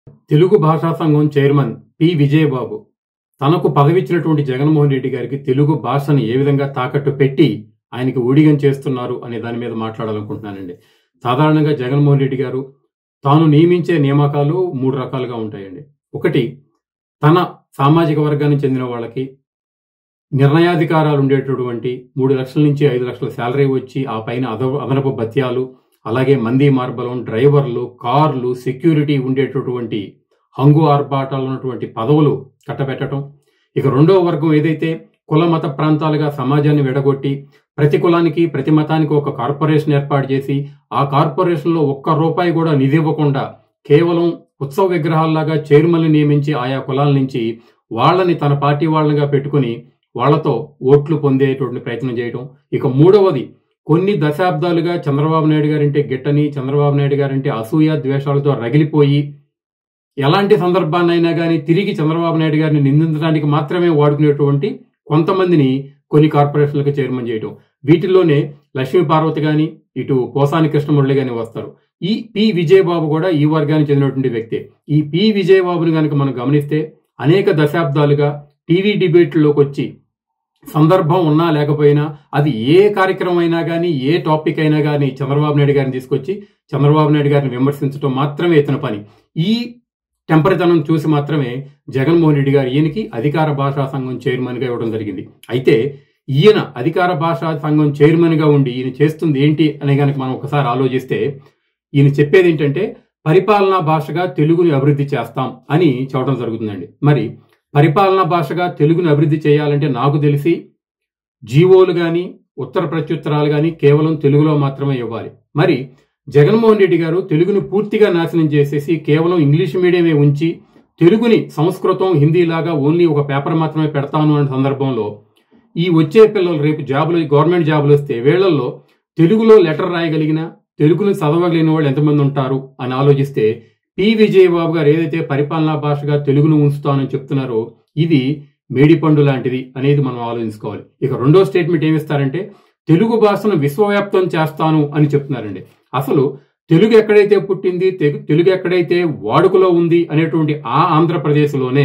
తెలుగు భాషా సంఘం chairman P Vijaya Babu తనకు పదవిచ్చినటువంటి జగన్మోహన్ రెడ్డి గారికి తెలుగు భాషను ఏ విధంగా తాకట్టు పెట్టి ఆయనకి ఊడిగం చేస్తున్నారు అనే దాని మీద మాట్లాడాలనుకుంటున్నానండి సాధారణంగా జగన్మోహన్ రెడ్డి గారు తాను నియమించే నియామకాలు మూడు రకాలుగా ఉంటాయండి ఒకటి తన సామాజిక వర్గానికి చెందిన వాళ్ళకి నిర్ణయాధికారాలు ఉండేటటువంటి మూడు లక్షల నుంచి ఐదు లక్షల శాలరీ వచ్చి ఆ పైన అద అదనపు భత్యాలు అలాగే మంది మార్బలం డ్రైవర్లు కార్లు సెక్యూరిటీ ఉండేటటువంటి హంగు ఆర్భాటాలు ఉన్నటువంటి పదవులు కట్టబెట్టడం ఇక రెండో వర్గం ఏదైతే కుల మత ప్రాంతాలుగా సమాజాన్ని విడగొట్టి ప్రతి కులానికి ప్రతి మతానికి ఒక కార్పొరేషన్ ఏర్పాటు చేసి ఆ కార్పొరేషన్లో ఒక్క రూపాయి కూడా నిధి ఇవ్వకుండా కేవలం ఉత్సవ విగ్రహాల్లాగా చైర్మన్లు నియమించి ఆయా కులాల నుంచి వాళ్ళని తన పార్టీ వాళ్ళనిగా పెట్టుకుని వాళ్లతో ఓట్లు పొందేటువంటి ప్రయత్నం చేయడం ఇక మూడవది కొన్ని దశాబ్దాలుగా చంద్రబాబు నాయుడు గారంటే గిట్టని చంద్రబాబు నాయుడు గారంటే అసూయ ద్వేషాలతో రగిలిపోయి ఎలాంటి సందర్భాన్నైనా కానీ తిరిగి చంద్రబాబు నాయుడు గారిని నిందించడానికి మాత్రమే వాడుకునేటువంటి కొంతమందిని కొన్ని కార్పొరేషన్లకు చైర్మన్ చేయడం వీటిల్లోనే లక్ష్మీ పార్వతి గాని ఇటు పోసాని కృష్ణమురళి గాని వస్తారు ఈ పి విజయబాబు కూడా ఈ వర్గానికి చెందినటువంటి వ్యక్తి ఈ పి విజయబాబుని కనుక మనం గమనిస్తే అనేక దశాబ్దాలుగా టీవీ డిబేట్లోకి వచ్చి సందర్భం ఉన్నా లేకపోయినా అది ఏ కార్యక్రమం అయినా కానీ ఏ టాపిక్ అయినా కానీ చంద్రబాబు నాయుడు గారిని తీసుకొచ్చి చంద్రబాబు నాయుడు గారిని విమర్శించడం మాత్రమే ఇతని పని ఈ టెంపరితనం చూసి మాత్రమే జగన్మోహన్ రెడ్డి గారు ఈయనకి అధికార భాషా సంఘం చైర్మన్గా ఇవ్వడం జరిగింది అయితే ఈయన అధికార భాషా సంఘం చైర్మన్గా ఉండి ఈయన చేస్తుంది ఏంటి అనే కనుక మనం ఒకసారి ఆలోచిస్తే ఈయన చెప్పేది ఏంటంటే పరిపాలనా భాషగా తెలుగుని అభివృద్ధి చేస్తాం అని చెప్పడం జరుగుతుందండి మరి పరిపాలనా భాషగా తెలుగుని అభివృద్ధి చేయాలంటే నాకు తెలిసి జీవోలు కానీ ఉత్తర ప్రత్యుత్తరాలు కానీ కేవలం తెలుగులో మాత్రమే ఇవ్వాలి మరి జగన్మోహన్ రెడ్డి గారు తెలుగుని పూర్తిగా నాశనం చేసేసి కేవలం ఇంగ్లీష్ మీడియమే ఉంచి తెలుగుని సంస్కృతం హిందీ లాగా ఓన్లీ ఒక పేపర్ మాత్రమే పెడతాను అనే సందర్భంలో ఈ వచ్చే పిల్లలు రేపు జాబులు గవర్నమెంట్ జాబులు వస్తే వేళ్లలో తెలుగులో లెటర్ రాయగలిగిన తెలుగును చదవగలిగిన వాళ్ళు ఎంతమంది ఉంటారు అని ఆలోచిస్తే పి విజయబాబు గారు ఏదైతే పరిపాలనా భాషగా తెలుగును ఉంచుతానని చెప్తున్నారో ఇది మేడిపండు లాంటిది అనేది మనం ఆలోచించుకోవాలి ఇక రెండో స్టేట్మెంట్ ఏమిస్తారంటే తెలుగు భాషను విశ్వవ్యాప్తం చేస్తాను అని చెప్తున్నారండి అసలు తెలుగు ఎక్కడైతే పుట్టింది తెగు- తెలుగు ఎక్కడైతే వాడుకలో ఉంది అనేటువంటి ఆ ఆంధ్రప్రదేశ్లోనే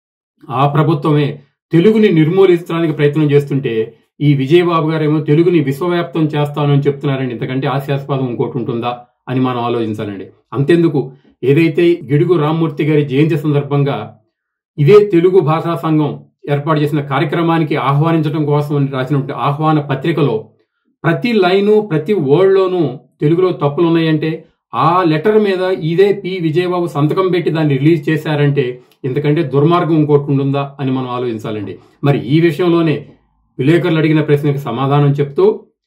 ఆ ప్రభుత్వమే తెలుగుని నిర్మూలించడానికి ప్రయత్నం చేస్తుంటే ఈ విజయబాబు గారు ఏమో తెలుగుని విశ్వవ్యాప్తం చేస్తాను అని చెప్తున్నారండి ఇంతకంటే హాస్యాస్పదం ఇంకోటి ఉంటుందా అని మనం ఆలోచించాలండి అంతెందుకు ఏదైతే గిడుగు రామ్మూర్తి గారి జయంతి సందర్భంగా ఇదే తెలుగు భాషా సంఘం ఏర్పాటు చేసిన కార్యక్రమానికి ఆహ్వానించడం కోసం అని రాసినటువంటి ఆహ్వాన పత్రికలో ప్రతి లైను ప్రతి వర్డ్లోనూ తెలుగులో తప్పులు ఉన్నాయంటే ఆ లెటర్ మీద ఇదే పి విజయబాబు సంతకం పెట్టి దాన్ని రిలీజ్ చేశారంటే ఇంతకంటే దుర్మార్గం ఇంకోటి ఉంటుందా అని మనం ఆలోచించాలండి మరి ఈ విషయంలోనే విలేకరులు అడిగిన ప్రశ్నకి సమాధానం చెప్తూ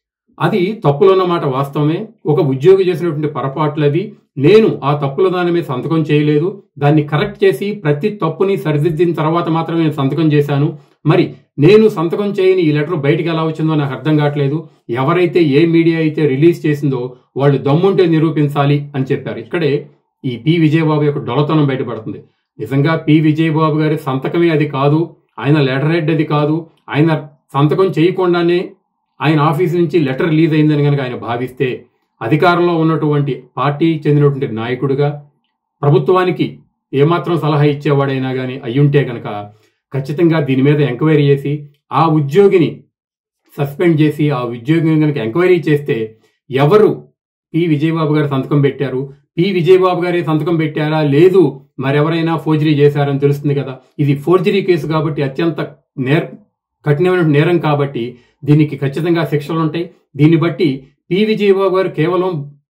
అది తప్పులున్న మాట వాస్తవమే ఒక ఉద్యోగి చేసినటువంటి పొరపాట్లు అవి నేను ఆ తప్పుల దాని మీద సంతకం చేయలేదు దాన్ని కరెక్ట్ చేసి ప్రతి తప్పుని సరిదిద్దిన తర్వాత మాత్రమే నేను సంతకం చేశాను మరి నేను సంతకం చేయని ఈ లెటర్ బయటికి ఎలా వచ్చిందో నాకు అర్థం కావట్లేదు ఎవరైతే ఏ మీడియా అయితే రిలీజ్ చేసిందో వాళ్ళు దమ్ముంటే నిరూపించాలి అని చెప్పారు ఇక్కడే ఈ పి విజయబాబు యొక్క డొలతనం బయటపడుతుంది నిజంగా పి విజయబాబు గారి సంతకమే అది కాదు ఆయన లెటర్ హెడ్ అది కాదు ఆయన సంతకం చేయకుండానే ఆయన ఆఫీస్ నుంచి లెటర్ రిలీజ్ అయిందని కనుక ఆయన భావిస్తే అధికారంలో ఉన్నటువంటి పార్టీ చెందినటువంటి నాయకుడిగా ప్రభుత్వానికి ఏమాత్రం సలహా ఇచ్చేవాడైనా కానీ అయ్యుంటే కనుక ఖచ్చితంగా దీని మీద ఎంక్వైరీ చేసి ఆ ఉద్యోగిని సస్పెండ్ చేసి ఆ ఉద్యోగిని కనుక ఎంక్వైరీ చేస్తే ఎవరు పి విజయబాబు గారు సంతకం పెట్టారు పి విజయబాబు గారే సంతకం పెట్టారా లేదు మరెవరైనా ఫోర్జరీ చేశారని తెలుస్తుంది కదా ఇది ఫోర్జరీ కేసు కాబట్టి అత్యంత నేర్ కఠినమైన నేరం కాబట్టి దీనికి ఖచ్చితంగా శిక్షలు ఉంటాయి దీన్ని బట్టి పి విజయబాబు గారు కేవలం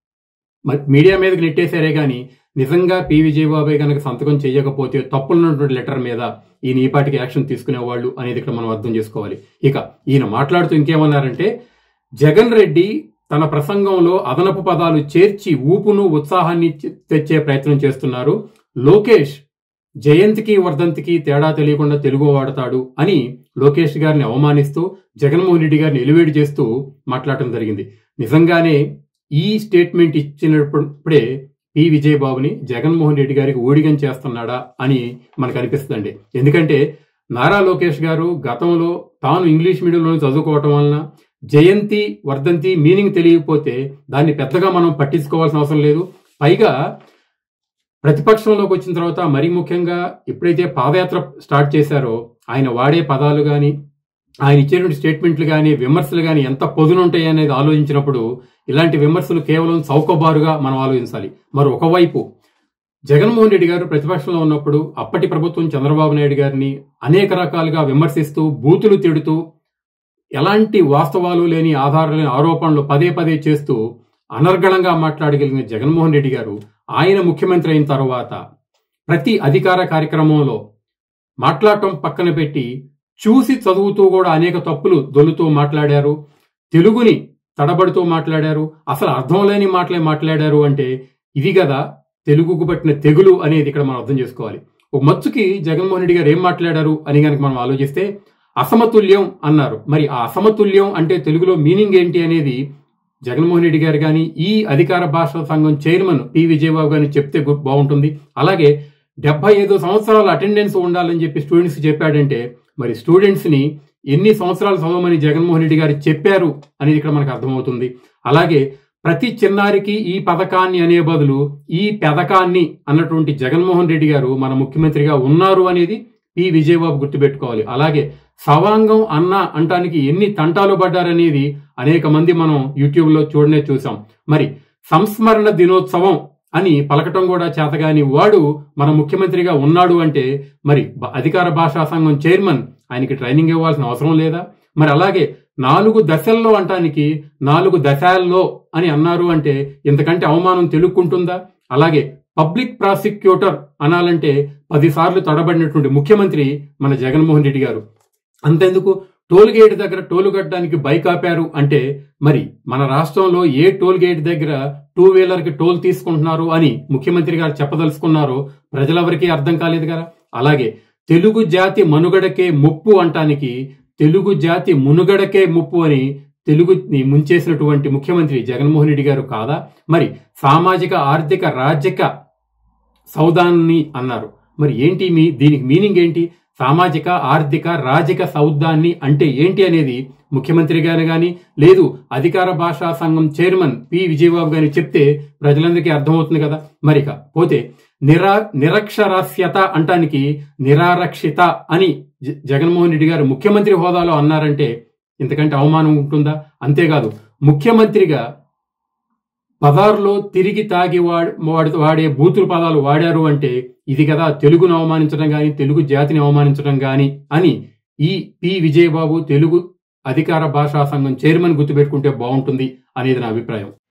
మ- మీడియా మీదకి నెట్టేశారే కానీ నిజంగా పి విజయబాబే కనుక సంతకం చేయకపోతే తప్పులున్నటువంటి లెటర్ మీద ఈయన ఈ పాటికి యాక్షన్ తీసుకునేవాళ్ళు అనేది ఇక్కడ మనం అర్థం చేసుకోవాలి ఇక ఈయన మాట్లాడుతూ ఇంకేమన్నారంటే జగన్ రెడ్డి తన ప్రసంగంలో అదనపు పదాలు చేర్చి ఊపును ఉత్సాహాన్ని తె- తెచ్చే ప్రయత్నం చేస్తున్నారు లోకేష్ జయంతికి వర్ధంతికి తేడా తెలియకుండా తెలుగు వాడతాడు అని లోకేష్ గారిని అవమానిస్తూ జగన్మోహన్ రెడ్డి గారిని ఎలివేట్ చేస్తూ మాట్లాడటం జరిగింది నిజంగానే ఈ స్టేట్మెంట్ ఇచ్చినప్పుడే పి విజయబాబుని జగన్మోహన్ రెడ్డి గారికి ఊడిగం చేస్తున్నాడా అని మనకు అనిపిస్తుందండి ఎందుకంటే నారా లోకేష్ గారు గతంలో తాను ఇంగ్లీష్ మీడియంలో చదువుకోవటం వలన జయంతి వర్ధంతి మీనింగ్ తెలియకపోతే దాన్ని పెద్దగా మనం పట్టించుకోవాల్సిన అవసరం లేదు పైగా ప్రతిపక్షంలోకి వచ్చిన తర్వాత మరీ ముఖ్యంగా ఎప్పుడైతే పాదయాత్ర స్టార్ట్ చేశారో ఆయన వాడే పదాలు కానీ ఆయన ఇచ్చేటువంటి స్టేట్మెంట్లు కానీ విమర్శలు కానీ ఎంత పొదునుంటాయి అనేది ఆలోచించినప్పుడు ఇలాంటి విమర్శలు కేవలం చౌకబారుగా మనం ఆలోచించాలి మరి ఒకవైపు జగన్మోహన్ రెడ్డి గారు ప్రతిపక్షంలో ఉన్నప్పుడు అప్పటి ప్రభుత్వం చంద్రబాబు నాయుడు గారిని అనేక రకాలుగా విమర్శిస్తూ బూతులు తిడుతూ ఎలాంటి వాస్తవాలు లేని ఆధారాలు లేని ఆరోపణలు పదే పదే చేస్తూ అనర్గళంగా మాట్లాడగలిగిన జగన్మోహన్ రెడ్డి గారు ఆయన ముఖ్యమంత్రి అయిన తర్వాత ప్రతి అధికార కార్యక్రమంలో మాట్లాడటం పక్కన పెట్టి చూసి చదువుతూ కూడా అనేక తప్పులు దొల్లుతూ మాట్లాడారు తెలుగుని తడబడుతూ మాట్లాడారు అసలు అర్థం లేని మాటలే మాట్లాడారు అంటే ఇది కదా తెలుగుకు పట్టిన తెగులు అనేది ఇక్కడ మనం అర్థం చేసుకోవాలి ఒక మచ్చుకి జగన్మోహన్ రెడ్డి గారు ఏం మాట్లాడారు అని కనుక మనం ఆలోచిస్తే అసమతుల్యం అన్నారు మరి ఆ అసమతుల్యం అంటే తెలుగులో మీనింగ్ ఏంటి అనేది జగన్మోహన్ రెడ్డి గారు కానీ ఈ అధికార భాషా సంఘం చైర్మన్ పి విజయబాబు గారిని చెప్తే గు- బాగుంటుంది అలాగే డెబ్బై ఐదు సంవత్సరాల అటెండెన్స్ ఉండాలని చెప్పి స్టూడెంట్స్ చెప్పాడంటే మరి స్టూడెంట్స్ ని ఎన్ని సంవత్సరాలు చదవమని జగన్మోహన్ రెడ్డి గారు చెప్పారు అనేది ఇక్కడ మనకు అర్థమవుతుంది అలాగే ప్రతి చిన్నారికి ఈ పథకాన్ని అనే బదులు ఈ పథకాన్ని అన్నటువంటి జగన్మోహన్ రెడ్డి గారు మన ముఖ్యమంత్రిగా ఉన్నారు అనేది పి విజయబాబు గుర్తుపెట్టుకోవాలి అలాగే సవాంగం అన్న అంటానికి ఎన్ని తంటాలు పడ్డారనేది అనేక మంది మనం యూట్యూబ్ లో చూడనే చూసాం మరి సంస్మరణ దినోత్సవం అని పలకటం కూడా చేతగాని వాడు మన ముఖ్యమంత్రిగా ఉన్నాడు అంటే మరి బ- అధికార భాషా సంఘం చైర్మన్ ఆయనకి ట్రైనింగ్ ఇవ్వాల్సిన అవసరం లేదా మరి అలాగే నాలుగు దశల్లో అంటానికి నాలుగు దశాల్లో అని అన్నారు అంటే ఇంతకంటే అవమానం తెలుక్కుంటుందా అలాగే పబ్లిక్ ప్రాసిక్యూటర్ అనాలంటే పదిసార్లు తడబడినటువంటి ముఖ్యమంత్రి మన జగన్మోహన్ రెడ్డి గారు అంతెందుకు టోల్ గేట్ దగ్గర టోలు కట్టడానికి బైక్ ఆపారు అంటే మరి మన రాష్ట్రంలో ఏ టోల్ గేట్ దగ్గర టూ వీలర్ కి టోల్ తీసుకుంటున్నారు అని ముఖ్యమంత్రి గారు చెప్పదలుచుకున్నారో ప్రజలెవరికీ అర్థం కాలేదు కదా అలాగే తెలుగు జాతి మనుగడకే ముప్పు అంటానికి తెలుగు జాతి మునుగడకే ముప్పు అని తెలుగుని ముంచేసినటువంటి ముఖ్యమంత్రి జగన్మోహన్ రెడ్డి గారు కాదా మరి సామాజిక ఆర్థిక రాజక సౌదాన్ని అన్నారు మరి ఏంటి మీ దీనికి మీనింగ్ ఏంటి సామాజిక ఆర్థిక రాజక సౌదాన్ని అంటే ఏంటి అనేది ముఖ్యమంత్రి గారు కానీ లేదు అధికార భాషా సంఘం చైర్మన్ పి విజయబాబు గారిని చెప్తే ప్రజలందరికీ అర్థమవుతుంది కదా మరిక పోతే నిరా నిరక్షరాస్యత అంటానికి నిరారక్షిత అని జ- జగన్మోహన్ రెడ్డి గారు ముఖ్యమంత్రి హోదాలో అన్నారంటే ఇంతకంటే అవమానం ఉంటుందా అంతేకాదు ముఖ్యమంత్రిగా పదార్లో తిరిగి తాగి వాడ్- వాడు వాడే బూతులు పదాలు వాడారు అంటే ఇది కదా తెలుగును అవమానించడం గాని తెలుగు జాతిని అవమానించడం గాని అని ఈ పి విజయబాబు తెలుగు అధికార భాషా సంఘం చైర్మన్ గుర్తుపెట్టుకుంటే బాగుంటుంది అనేది నా అభిప్రాయం